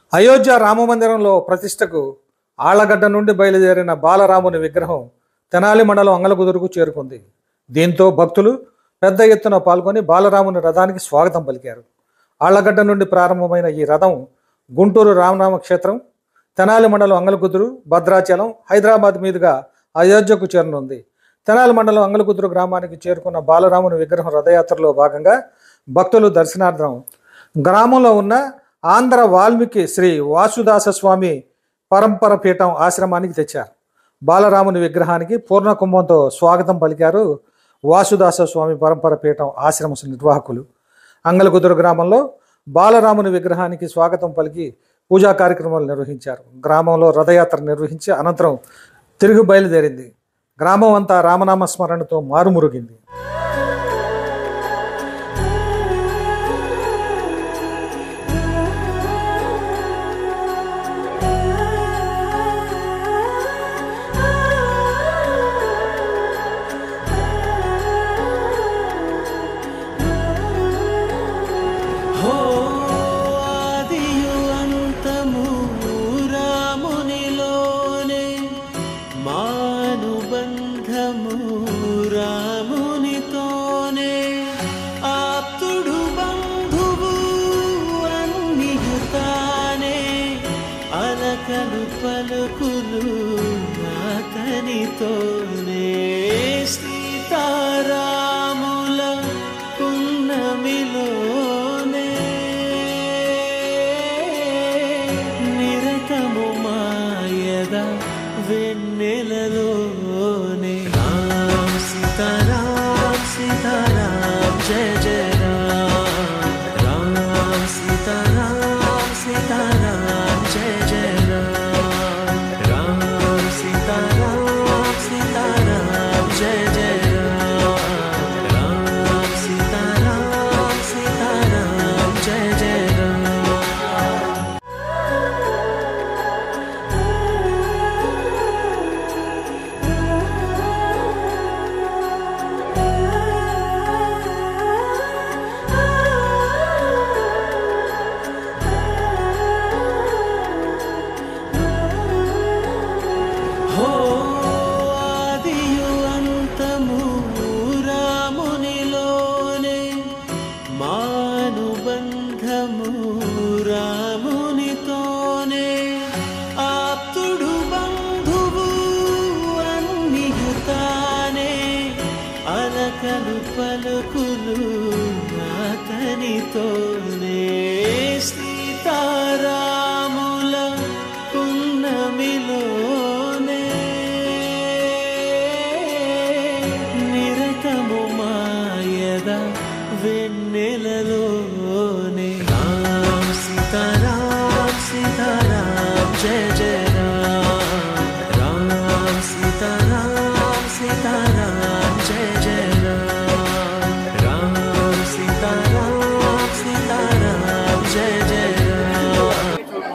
అయోధ్య రామమందిరంలో ప్రతిష్టకు ఆళ్లగడ్డ నుండి బయలుదేరిన బాలరాముని విగ్రహం తెనాలి మండలం అంగలగుదురుకు చేరుకుంది దీంతో భక్తులు పెద్ద ఎత్తున పాల్గొని బాలరాముని రథానికి స్వాగతం పలికారు ఆళ్లగడ్డ నుండి ప్రారంభమైన ఈ రథం గుంటూరు రామనామ క్షేత్రం తెనాలి మండలం అంగలకుదురు భద్రాచలం హైదరాబాద్ మీదుగా అయోధ్యకు చేరనుంది తెనాలి మండలం అంగలకుదురు గ్రామానికి చేరుకున్న బాలరాముని విగ్రహం రథయాత్రలో భాగంగా భక్తులు దర్శనార్థం గ్రామంలో ఉన్న ఆంధ్ర వాల్మీకి శ్రీ వాసుదాస స్వామి పరంపర పీఠం ఆశ్రమానికి తెచ్చారు బాలరాముని విగ్రహానికి పూర్ణ కుంభంతో స్వాగతం పలికారు వాసుదాస స్వామి పరంపర పీఠం ఆశ్రమ నిర్వాహకులు అంగలకుదురు గ్రామంలో బాలరాముని విగ్రహానికి స్వాగతం పలికి పూజా కార్యక్రమాలు నిర్వహించారు గ్రామంలో రథయాత్ర నిర్వహించి అనంతరం తిరిగి బయలుదేరింది గ్రామం అంతా రామనామ స్మరణతో మారుమురుగింది హో ఆదియు అంతము రామునిలోనే మానుబంధము రామునితోనే ఆప్తుడు బంధువు అన్నియుతానే అలకలు పలుకులు అతనితోనే సీతారాముల పున్నమిలోనే నిరతము మాయద వెన్నెలలోనే రామ్ సీతారాం సీతారాం జయ జయ రామ్ రామ్ సీతారాం సీతారాం జయ జయ రామ్ రామ్ సీతారాం సీతారాం జయ జయ రామ్ రామ్ సీతారాం సీతారాం జయ జయ రామ్ హో ఆదియు అంతము రామునిలోనే మానుబంధము రామునితోనే ఆప్తుడు బంధువు అన్నియుతానే అలకలు పలుకులు అతనితోనే సీతారాముల పున్నమిలోనే నిరతము మాయద వెన్నెలలోనే రామ్ సీతారాం సీతారాం జయ జయ రామ్ రామ్ సీతారాం సీతారాం జయ జయ రామ్ రామ్ సీతారాం సీతారాం జయ జయ రామ్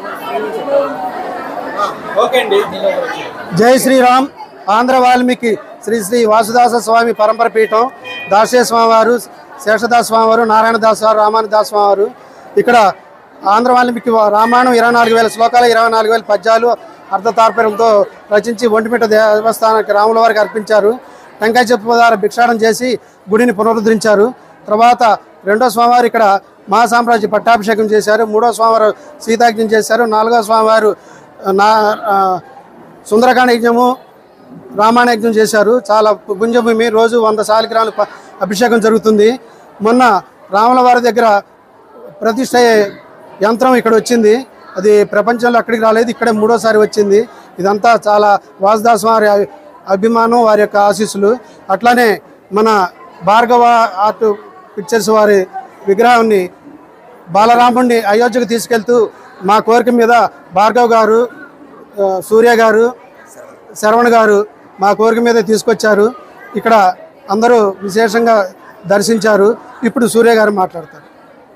జై శ్రీరామ్ ఆంధ్ర వాల్మీకి శ్రీ శ్రీ వాసుదాస స్వామి పరంపర పీఠం దాసే స్వామివారు శేషదాస్ స్వామివారు నారాయణదాస్ వారు రామానుదాస్ స్వామివారు ఇక్కడ ఆంధ్ర వాల్మీకి వా- రామాయణం ఇరవై నాలుగు వేల శ్లోకాలు ఇరవై నాలుగు వేల పద్యాలు అర్ధ తార్పర్యంతో రచించి ఒంటిమిట్ట దేవస్థానానికి రాముల వారికి అర్పించారు టెంకాయ చెప్పు ద్వారా భిక్షాటం చేసి గుడిని పునరుద్ధరించారు తర్వాత రెండో స్వామివారు ఇక్కడ మహాసామ్రాజ్య పట్టాభిషేకం చేశారు మూడో స్వామివారు సీతాజ్ఞం చేశారు నాలుగో స్వామివారు నా ఆ, సుందరకాండ యజ్ఞము రామాయణ యజ్ఞం చేశారు చాలా పుంజభూమి రోజు వంద శాలిగ్రాముల ప- అభిషేకం జరుగుతుంది మొన్న రాముల వారి దగ్గర ప్రతిష్ట అయ్యే యంత్రం ఇక్కడ వచ్చింది అది ప్రపంచంలో అక్కడికి రాలేదు ఇక్కడే మూడోసారి వచ్చింది ఇదంతా చాలా వాసుదాస్ వారి అభి- అభిమానం వారి యొక్క ఆశీస్సులు అట్లానే మన భార్గవ ఆర్ట్ పిక్చర్స్ వారి విగ్రహాన్ని బాలరాముడిని అయోధ్యకు తీసుకెళ్తూ మా కోరిక మీద భార్గవ్ గారు ఆ, సూర్య గారు శరవణ్ గారు మా కోరిక మీద తీసుకొచ్చారు ఇక్కడ అందరూ విశేషంగా దర్శించారు ఇప్పుడు సూర్య గారు మాట్లాడతారు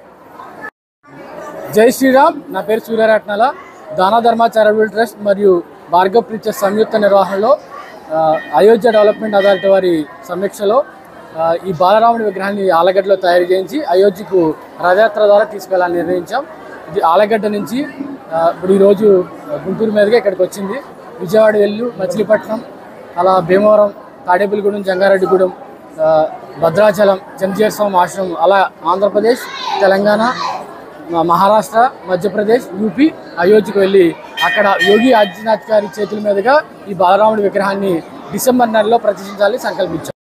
జై శ్రీరామ్ నా పేరు సూర్యరత్నాల దాన ధర్మ చారిటబుల్ ట్రస్ట్ మరియు భార్గవ్ ప్రిచర్ సంయుక్త నిర్వహణలో ఆ, అయోధ్య డెవలప్మెంట్ అథారిటీ వారి సమీక్షలో ఆ, ఈ బాలరాముడి విగ్రహాన్ని ఆలగడ్డలో తయారు చేయించి అయోధ్యకు రథయాత్ర ద్వారా తీసుకెళ్లాలని నిర్ణయించాం ఇది ఆలగడ్డ నుంచి ఆ, ఇప్పుడు ఈరోజు గుంటూరు మీదుగా ఇక్కడికి వచ్చింది విజయవాడ వెళ్ళు మచిలీపట్నం అలా భీమవరం తాడేపల్లిగూడెం జంగారెడ్డిగూడెం ఆ, భద్రాచలం చంద్రజీవ స్వామి ఆశ్రమం అలా ఆంధ్రప్రదేశ్ తెలంగాణ మ- మహారాష్ట్ర మధ్యప్రదేశ్ యూపీ అయోధ్యకు వెళ్ళి అక్కడ యోగి ఆదిత్యనాథ్ గారి చేతుల మీదుగా ఈ బాలరాముడి విగ్రహాన్ని డిసెంబర్ నెలలో ప్రతిష్ఠించాలని సంకల్పించారు